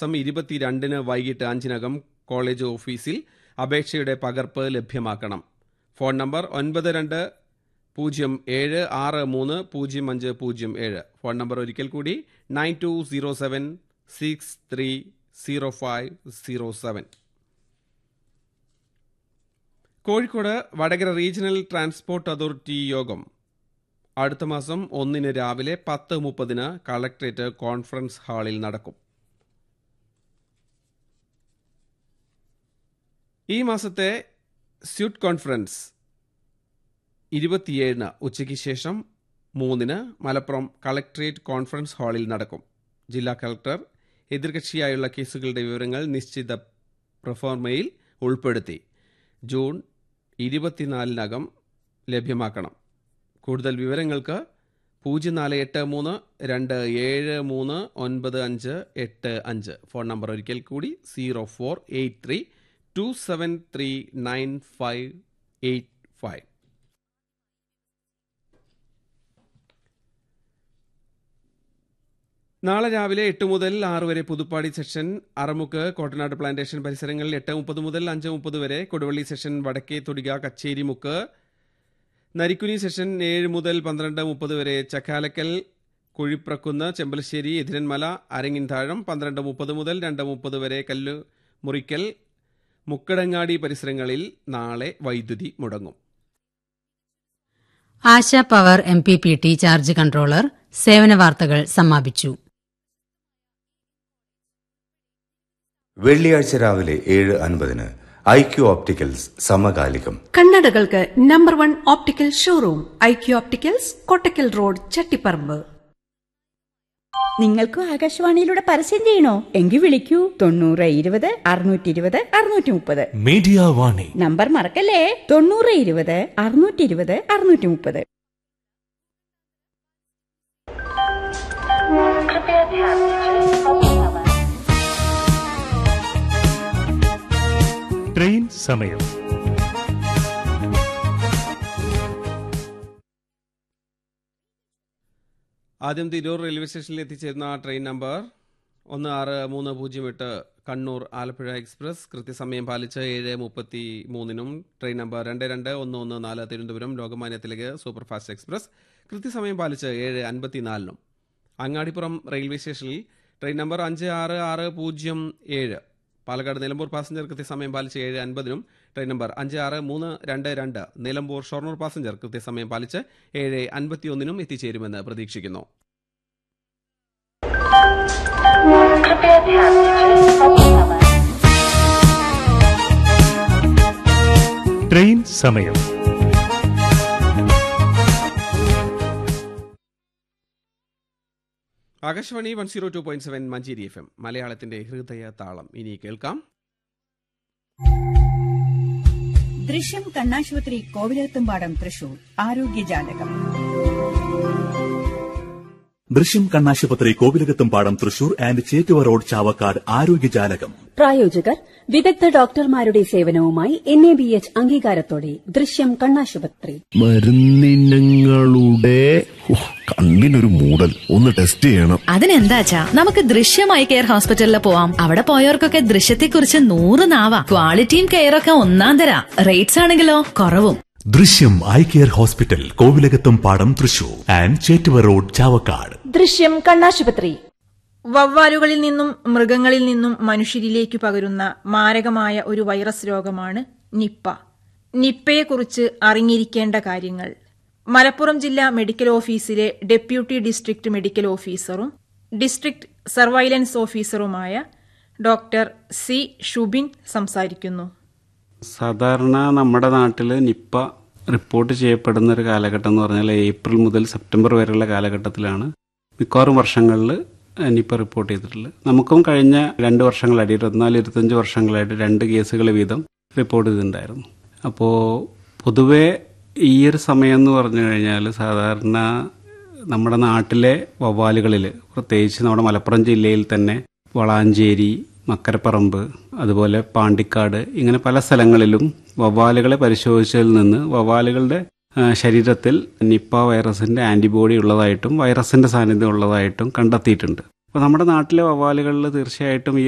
മാസം ഇരുപത്തിരണ്ടിന് വൈകിട്ട് അഞ്ചിനകം കോളേജ് ഓഫീസിൽ അപേക്ഷയുടെ പകർപ്പ് ലഭ്യമാക്കണം ഫോൺ നമ്പർ ഒൻപത് രണ്ട് പൂജ്യം ഏഴ് ആറ് മൂന്ന് പൂജ്യം അഞ്ച് പൂജ്യം ഏഴ് ഫോൺ നമ്പർ ഒരിക്കൽ കൂടി nine two zero seven six three zero five zero seven Kozhikode Vadakara regional transport authority യോഗം അടുത്ത മാസം ഒന്നിന് രാവിലെ പത്ത് മുപ്പതിന് കളക്ട്രേറ്റ് കോൺഫറൻസ് ഹാളിൽ നടക്കും ഈ മാസത്തെ സ്യൂട്ട് കോൺഫറൻസ് ഇരുപത്തിയേഴിന് ഉച്ചയ്ക്ക് ശേഷം മൂന്നിന് മലപ്പുറം കളക്ട്രേറ്റ് കോൺഫറൻസ് ഹാളിൽ നടക്കും ജില്ലാ കളക്ടർ എതിർകക്ഷിയായുള്ള കേസുകളുടെ വിവരങ്ങൾ നിശ്ചിത പ്രൊഫോർമയിൽ ഉൾപ്പെടുത്തി ജൂൺ ഇരുപത്തിനാലിനകം ലഭ്യമാക്കണം കൂടുതൽ വിവരങ്ങൾക്ക് പൂജ്യം നാല് എട്ട് മൂന്ന് രണ്ട് ഏഴ് മൂന്ന് ഒൻപത് അഞ്ച് എട്ട് അഞ്ച് ഫോൺ നമ്പർ ഒരിക്കൽ കൂടി zero four eight three two seven three nine five eight five നാളെ രാവിലെ എട്ട് മുതൽ ആറ് വരെ പുതുപ്പാടി സെഷൻ അറമുക്ക് കോട്ടനാട് പ്ലാന്റേഷൻ പരിസരങ്ങളിൽ എട്ട് മുപ്പത് മുതൽ അഞ്ച് മുപ്പത് വരെ കൊടുവള്ളി സെഷൻ വടക്കേ തൊടിക കച്ചേരിമുക്ക് നരിക്കുനി സെഷൻ ഏഴ് മുതൽ പന്ത്രണ്ട് മുപ്പത് വരെ ചക്കാലക്കൽ കുഴിപ്രക്കുന്ന് ചെമ്പലശ്ശേരി എതിരന്മല അരങ്ങിൻതാഴം പന്ത്രണ്ട് മുപ്പത് മുതൽ രണ്ട് മുപ്പത് വരെ കല്ലു മുറിക്കൽ മുക്കടങ്ങാടി പരിസരങ്ങളിൽ നാളെ വൈദ്യുതി മുടങ്ങും Asha power M P P T charge controller സേവന വാർത്തകൾ സമാപിച്ചു വെള്ളിയാഴ്ച രാവിലെ ഏഴ് അൻപതിന് ഐ ക്യു ഓപ്റ്റിക്കൽസ് സമകാലികം കണ്ണടകൾക്ക് number one optical showroom I Q opticals Kottakkal road Chattiparamba നിങ്ങൾക്കും ആകാശവാണിയിലൂടെ പരസ്യം ചെയ്യണോ എങ്കിൽ വിളിക്കൂ തൊണ്ണൂറ് ഇരുപത് അറുന്നൂറ്റി ഇരുപത് അറുന്നൂറ്റി മുപ്പത് മീഡിയ വാണി നമ്പർ മറക്കല്ലേ തൊണ്ണൂറ് ഇരുപത് അറുന്നൂറ്റി ഇരുപത് അറുന്നൂറ്റി മുപ്പത് ട്രെയിൻ സമയം ആദ്യം തിരൂർ റെയിൽവേ സ്റ്റേഷനിൽ എത്തിച്ചേരുന്ന ട്രെയിൻ നമ്പർ ഒന്ന് ആറ് മൂന്ന് പൂജ്യം എട്ട് കണ്ണൂർ ആലപ്പുഴ എക്സ്പ്രസ് കൃത്യസമയം പാലിച്ച് ഏഴ് മുപ്പത്തി മൂന്നിനും ട്രെയിൻ നമ്പർ രണ്ട് രണ്ട് ഒന്ന് ഒന്ന് നാല് തിരുവനന്തപുരം ലോകമാന്യ തിലക് സൂപ്പർഫാസ്റ്റ് എക്സ്പ്രസ് കൃത്യസമയം പാലിച്ച് ഏഴ് അൻപത്തിനാലിനും അങ്ങാടിപ്പുറം റെയിൽവേ സ്റ്റേഷനിൽ ട്രെയിൻ നമ്പർ അഞ്ച് ആറ് ആറ് പൂജ്യം ഏഴ് പാലക്കാട് നിലമ്പൂർ പാസഞ്ചർ കൃത്യസമയം പാലിച്ച് ഏഴ് അൻപതിനും ട്രെയിൻ നമ്പർ അഞ്ച് ആറ് മൂന്ന് രണ്ട് രണ്ട് നിലമ്പൂർ ഷൊർണൂർ പാസഞ്ചർ കൃത്യസമയം പാലിച്ച് ഏഴ് അൻപത്തിയൊന്നിനും എത്തിച്ചേരുമെന്ന് പ്രതീക്ഷിക്കുന്നു ട്രെയിൻ സമയം Akashvani one zero two point seven Manjeri F M മലയാളത്തിന്റെ ഹൃദയ താളം ഇനി കേൾക്കാം ദൃശ്യം കണ്ണാശുപത്രി കോവിലത്തുംപാടം തൃശൂർ ആരോഗ്യജാലകം ദൃശ്യം കണ്ണാശുപത്രി കോവിലകത്തും പാടം തൃശൂർ ആൻഡ് ചേറ്റുവ റോഡ് ചാവക്കാട് ആരോഗ്യജാലകം പ്രായോജകർ വിദഗ്ധ ഡോക്ടർമാരുടെ സേവനവുമായി എൻ എ ബി എച്ച് അംഗീകാരത്തോടെ ദൃശ്യം കണ്ണാശുപത്രി മരുന്നിനങ്ങളുടെ ഉഹ്, കണ്ണിനൊരു മൂടൽ ഒന്ന് ടെസ്റ്റ് ചെയ്യണം അതിനെന്താച്ചാ നമുക്ക് ദൃശ്യമായി കെയർ ഹോസ്പിറ്റലിൽ പോവാം അവിടെ പോയവർക്കൊക്കെ ദൃശ്യത്തെക്കുറിച്ച് നൂറ് നാവാ ക്വാളിറ്റിയും കെയറൊക്കെ ഒന്നാം തരാ റേറ്റ്സ് ആണെങ്കിലോ കുറവും ദൃശ്യം ഐ കെയർ ഹോസ്പിറ്റൽ കോവിലകത്തും പാടം തൃശൂർ ആൻഡ് ചേറ്റുവ റോഡ് ചാവക്കാട് ദൃശ്യം കണ്ണാശുപത്രി വവ്വാലുകളിൽ നിന്നും മൃഗങ്ങളിൽ നിന്നും മനുഷ്യരിലേക്ക് പകരുന്ന മാരകമായ ഒരു വൈറസ് രോഗമാണ് നിപ്പ നിപ്പയെക്കുറിച്ച് അറിഞ്ഞിരിക്കേണ്ട കാര്യങ്ങൾ മലപ്പുറം ജില്ലാ മെഡിക്കൽ ഓഫീസിലെ ഡെപ്യൂട്ടി ഡിസ്ട്രിക്ട് മെഡിക്കൽ ഓഫീസറും ഡിസ്ട്രിക്ട് സർവൈലൻസ് ഓഫീസറുമായ ഡോക്ടർ സി ഷുബിൻ സംസാരിക്കുന്നു സാധാരണ നമ്മുടെ നാട്ടിൽ നിപ്പ റിപ്പോർട്ട് ചെയ്യപ്പെടുന്ന ഒരു കാലഘട്ടം എന്ന് പറഞ്ഞാൽ ഏപ്രിൽ മുതൽ സെപ്റ്റംബർ വരെയുള്ള കാലഘട്ടത്തിലാണ് മിക്കവാറും വർഷങ്ങളിൽ നിപ്പ റിപ്പോർട്ട് ചെയ്തിട്ടുള്ളത് നമുക്കും കഴിഞ്ഞ രണ്ട് വർഷങ്ങളായിട്ട് ഇരുപത്തിനാല് ഇരുപത്തഞ്ച് വർഷങ്ങളായിട്ട് രണ്ട് കേസുകൾ വീതം റിപ്പോർട്ട് ചെയ്തിട്ടുണ്ടായിരുന്നു അപ്പോൾ പൊതുവേ ഈ ഒരു സമയം എന്ന് പറഞ്ഞു കഴിഞ്ഞാൽ സാധാരണ നമ്മുടെ നാട്ടിലെ വവ്വാലുകളിൽ പ്രത്യേകിച്ച് നമ്മുടെ മലപ്പുറം ജില്ലയിൽ തന്നെ വളാഞ്ചേരി മക്കരപ്പറമ്പ് അതുപോലെ പാണ്ടിക്കാട് ഇങ്ങനെ പല സ്ഥലങ്ങളിലും വവ്വാലുകളെ പരിശോധിച്ചതിൽ നിന്ന് വവ്വാലുകളുടെ ആ, ശരീരത്തിൽ നിപ്പ വൈറസിന്റെ ആന്റിബോഡി ഉള്ളതായിട്ടും വൈറസിന്റെ സാന്നിധ്യം ഉള്ളതായിട്ടും കണ്ടെത്തിയിട്ടുണ്ട് അപ്പോൾ നമ്മുടെ നാട്ടിലെ വവ്വാലുകളിൽ തീർച്ചയായിട്ടും ഈ